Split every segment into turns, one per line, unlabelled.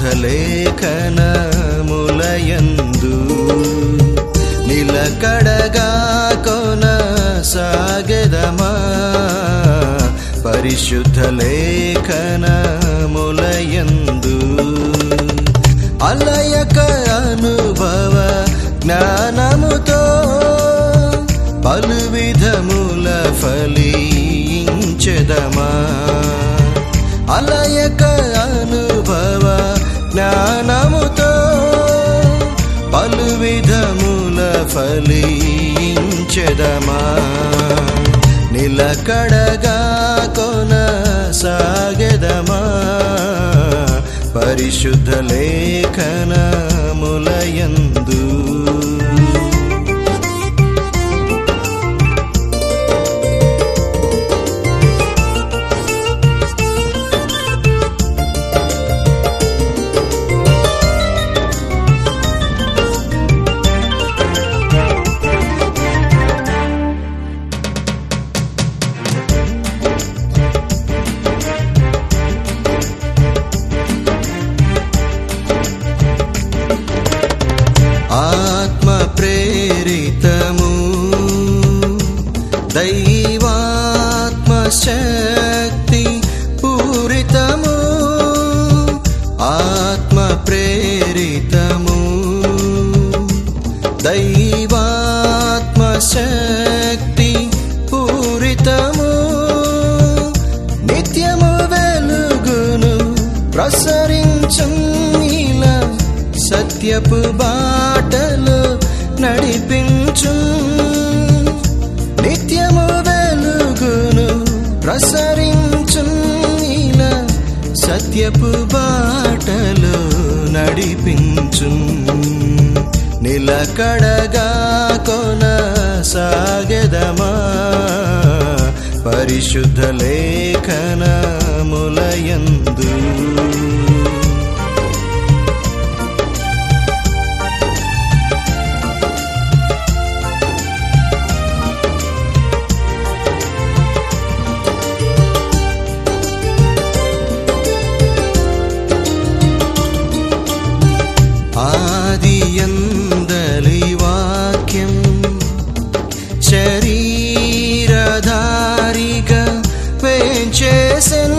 లేఖనములయందు నిలకడగా కొన సాగదమా పరిశుద్ధ లేఖనములయందు అలయక అనుభవ జ్ఞానముతో పలు విధముల ఫలించెదమా అలయక అనుభవ జ్ఞానముతో పలు విధముల ఫలించెదమా నిలకడగా కొన సాగెదమా పరిశుద్ధ లేఖనములయందు ఆత్మ ప్రేరితము దైవాత్మ శక్తి పూరితము ఆత్మ ప్రేరితము దైవాత్మ శక్తి పూరితము నిత్యము వెలుగును ప్రసరించం ఇలా సత్యపు బాటలు నడిపించు నిత్యము వెలుగును ప్రసరించు ఇలా సత్యపు బాటలు నడిపించు నిలకడగా కొన సాగదమా పరిశుద్ధ లేఖనములయందు ఆదియందలి వాక్యం శరీరధారిగా వేంచేసన్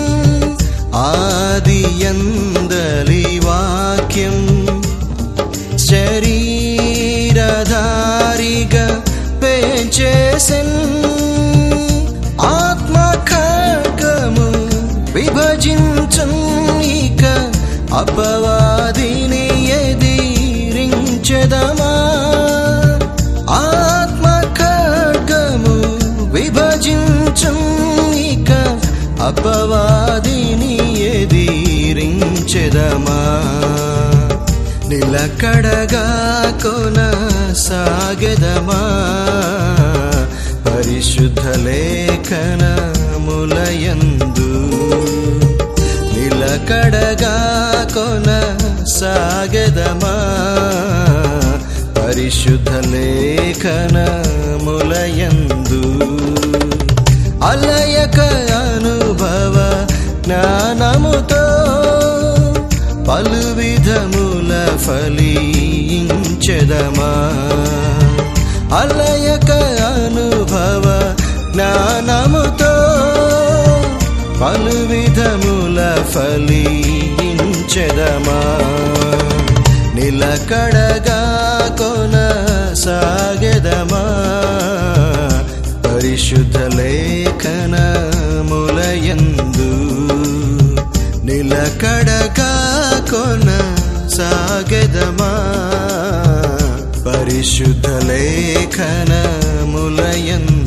ఆదియందలి వాక్యం శరీరధారిగా వేంచేసన్ ఆత్మ ఖడ్గము విభజించం ఇక అపవాదిని ఎదిరించెదమా ఆత్మ ఖడ్గము విభజించం ఇక అపవాదిని ఎదిరించెదమా నిలకడగా కొన సాగదమా పరిశుద్ధ లేఖనములయందు నిలకడగా కొన సాగదమా పరిశుద్ధ లేఖనములయందు అలయక అనుభవ జ్ఞానముతో పలు విధముల ఫలించెదమా అలయక అనుభవ జ్ఞానముతో పలు విధముల ఫలించెదమా నిలకడగా కొన సాగెదమా పరిశుద్ధ లేఖనములయందు నిలకడగా కొన సాగెదమా పరిశుద్ధ లేఖనములయందు